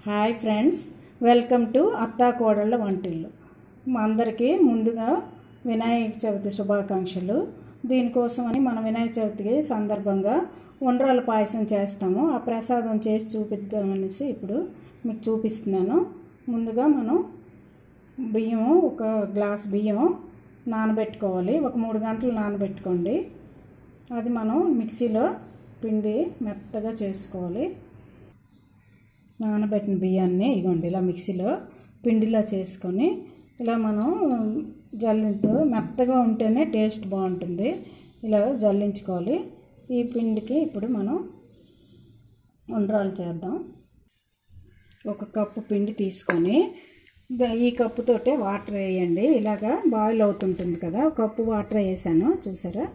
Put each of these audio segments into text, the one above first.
hi friends welcome to అత్తా కోడళ్ళ వంటిల్లు మా అందరికీ ముందుగా వినాయక చవితి శుభాకాంక్షలు దీనికోసమని మన వినాయక చవితికి సందర్భంగా ఉండ్రాల పాయసం చేస్తాము ఆ ప్రసాదం చేసి చూపిద్దామనేసి ఇప్పుడు మీకు చూపిస్తున్నాను ముందుగా మనం బియ్యం ఒక గ్లాస్ బియ్యం నానబెట్టుకోవాలి ఒక మూడు గంటలు నానబెట్టుకోండి అది మనం మిక్సీలో పిండి మెత్తగా చేసుకోవాలి నానబెట్టిన బియ్యాన్ని ఇదిగోండి ఇలా మిక్సీలో పిండిలా చేసుకొని ఇలా మనం జల్లితో మెత్తగా ఉంటేనే టేస్ట్ బాగుంటుంది ఇలా జల్లించుకోవాలి ఈ పిండికి ఇప్పుడు మనం ఉండ్రాలు చేద్దాం ఒక కప్పు పిండి తీసుకొని ద- ఈ కప్పుతోటే వాటర్ వేయండి ఇలాగా బాయిల్ అవుతుంటుంది కదా ఒక కప్పు వాటర్ వేసాను చూసారా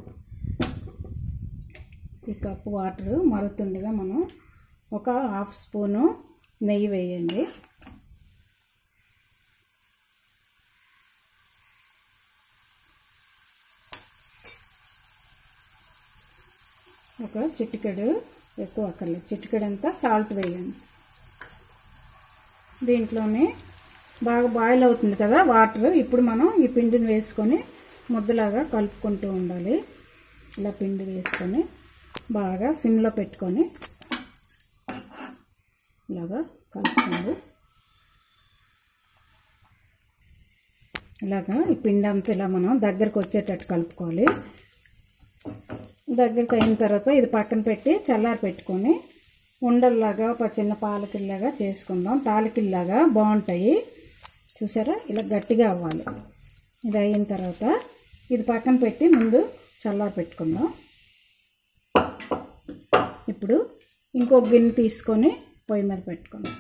ఈ కప్పు వాటర్ మరుగుతుండగా మనం ఒక హాఫ్ స్పూను నెయ్యి వేయండి ఒక చిటికెడు ఎక్కువ అక్కర్లేదు చిటికెడంతా సాల్ట్ వేయండి దీంట్లోనే బాగా బాయిల్ అవుతుంది కదా వాటర్ ఇప్పుడు మనం ఈ పిండిని వేసుకొని ముద్దలాగా కలుపుకుంటూ ఉండాలి ఇలా పిండి వేసుకొని బాగా సిమ్లో పెట్టుకొని ఇలాగా కలుపుకోండి ఇలాగా ఈ పిండి అంతా ఇలా మనం దగ్గరకు వచ్చేటట్టు కలుపుకోవాలి దగ్గరికి అయిన తర్వాత ఇది పక్కన పెట్టి చల్లారి పెట్టుకొని ఉండల్లాగా ఒక చిన్న పాలకిల్లాగా చేసుకుందాం తాలికిల్లాగా బాగుంటాయి చూసారా ఇలా గట్టిగా అవ్వాలి ఇది అయిన తర్వాత ఇది పక్కన పెట్టి ముందు చల్లారి పెట్టుకుందాం ఇప్పుడు ఇంకొక గిన్నె తీసుకొని పొయ్యి మీద పెట్టుకుందాం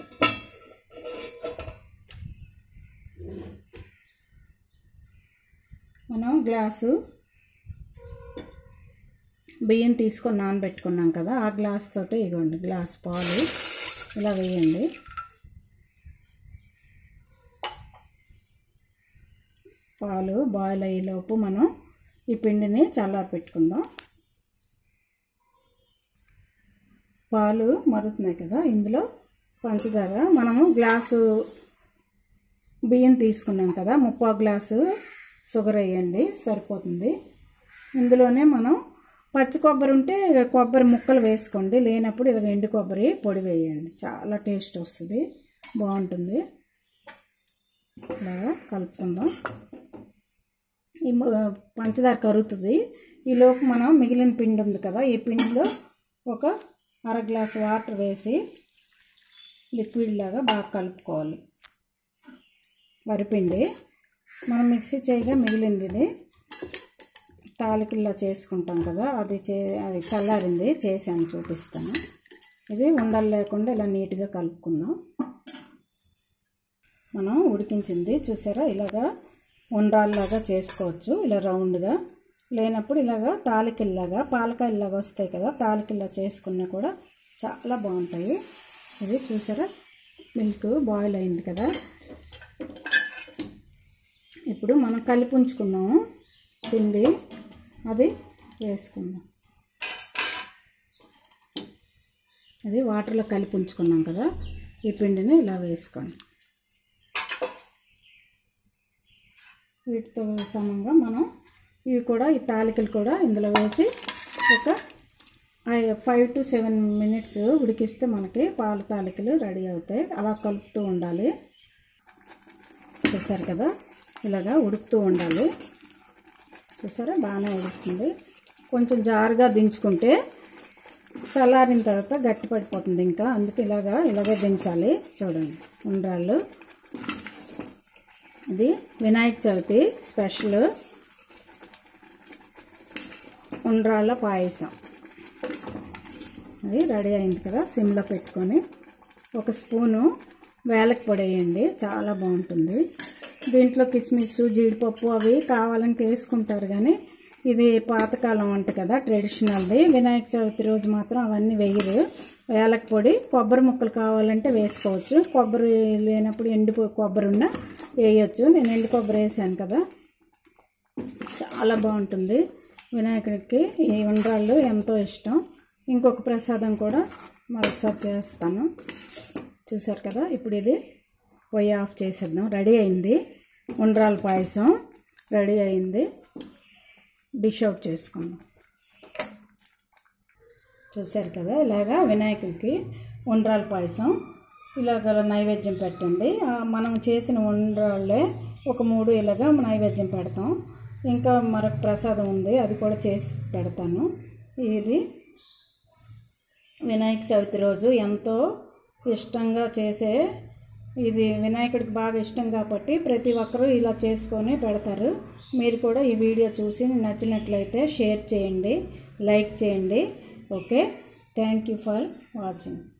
మనం గ్లాసు బియ్యం తీసుకొని నానబెట్టుకున్నాం కదా ఆ గ్లాస్ తోటి ఇగోండి గ్లాస్ పాలు ఇలా వేయండి పాలు బాయిల్ అయ్యేలోపు మనం ఈ పిండిని చల్లారి పెట్టుకుందాం పాలు మరుగుతున్నాయి కదా ఇందులో పంచదార మనము గ్లాసు బియ్యం తీసుకున్నాం కదా ముప్పా గ్లాసు షుగర్ వేయండి సరిపోతుంది ఇందులోనే మనం పచ్చి కొబ్బరి ఉంటే కొబ్బరి ముక్కలు వేసుకోండి లేనప్పుడు ఇలా ఎండు కొబ్బరి పొడి వేయండి చాలా టేస్ట్ వస్తుంది బాగుంటుంది ఇలాగా కలుపుకుందాం ఈ మ- పంచదార కరుగుతుంది ఈలోపు మనం మిగిలిన పిండి ఉంది కదా ఈ పిండిలో ఒక అర గ్లాస్ వాటర్ వేసి లిక్విడ్ లాగా బాగా కలుపుకోవాలి వరిపిండి మనం మిక్సీ చేయగా మిగిలింది ఇది తాలికిల్లా చేసుకుంటాం కదా అది చే అది చల్లారింది చేశాను చూపిస్తాను ఇది ఉండలు లేకుండా ఇలా నీట్గా కలుపుకుందాం మనం ఉడికించింది చూసారా ఇలాగా ఉండ్రాల్లాగా చేసుకోవచ్చు ఇలా రౌండ్గా లేనప్పుడు ఇలాగా తాలికిల్లాగా పాలకాయలాగా వస్తాయి కదా తాలికిల్లా చేసుకున్నా కూడా చాలా బాగుంటాయి ఇది చూసారా మిల్క్ బాయిల్ అయింది కదా ఇప్పుడు మనం కలిపి ఉంచుకున్నాము పిండి అది వేసుకుందాం అది వాటర్లో కలిపి ఉంచుకున్నాం కదా ఈ పిండిని ఇలా వేసుకోండి వీటితో సమంగా మనం ఇవి కూడా ఈ తాలికలు కూడా ఇందులో వేసి ఒక ఫైవ్ టు సెవెన్ మినిట్స్ ఉడికిస్తే మనకి పాల తాలికలు రెడీ అవుతాయి అలా కలుపుతూ ఉండాలి చూసారు కదా ఇలాగా ఉడుకుతూ ఉండాలి చూసారా బాగానే ఉడుకుతుంది కొంచెం జారుగా దించుకుంటే చల్లారిన తర్వాత గట్టి పడిపోతుంది ఇంకా అందుకే ఇలాగా ఇలాగే దించాలి చూడండి ఉండ్రాళ్ళు ఇది వినాయక చవితి స్పెషల్ ఉండ్రాళ్ళ పాయసం అది రెడీ అయింది కదా సిమ్లో పెట్టుకొని ఒక స్పూను వేలకి పొడి వేయండి చాలా బాగుంటుంది దీంట్లో కిస్మిస్ జీడిపప్పు అవి కావాలని వేసుకుంటారు కానీ ఇది పాతకాలం వంట కదా ట్రెడిషనల్ది వినాయక చవితి రోజు మాత్రం అవన్నీ వేయరు వేలకి పొడి కొబ్బరి ముక్కలు కావాలంటే వేసుకోవచ్చు కొబ్బరి లేనప్పుడు ఎండు కొబ్బరి ఉన్నా వేయచ్చు నేను ఎండు కొబ్బరి వేసాను కదా చాలా బాగుంటుంది వినాయకుడికి ఈ ఉండ్రాళ్ళు ఎంతో ఇష్టం ఇంకొక ప్రసాదం కూడా మరొకసారి చేస్తాను చూసారు కదా ఇప్పుడు ఇది పొయ్యి ఆఫ్ చేసేద్దాం రెడీ అయింది ఉండ్రాల పాయసం రెడీ అయింది డిష్ అవుట్ చేసుకుందాం చూశారు కదా ఇలాగా వినాయకుడికి ఉండ్రాల పాయసం ఇలాగ నైవేద్యం పెట్టండి ఆ, మనం చేసిన ఉండ్రాళ్ళే ఒక మూడు ఇలాగా నైవేద్యం పెడతాం ఇంకా మరొక ప్రసాదం ఉంది అది కూడా చేసి పెడతాను ఇది వినాయక చవితి రోజు ఎంతో ఇష్టంగా చేసే ఇది వినాయకుడికి బాగా ఇష్టం కాబట్టి ప్రతి ఒక్కరూ ఇలా చేసుకొని పెడతారు మీరు కూడా ఈ వీడియో చూసి నచ్చినట్లయితే షేర్ చేయండి లైక్ చేయండి okay thank you for watching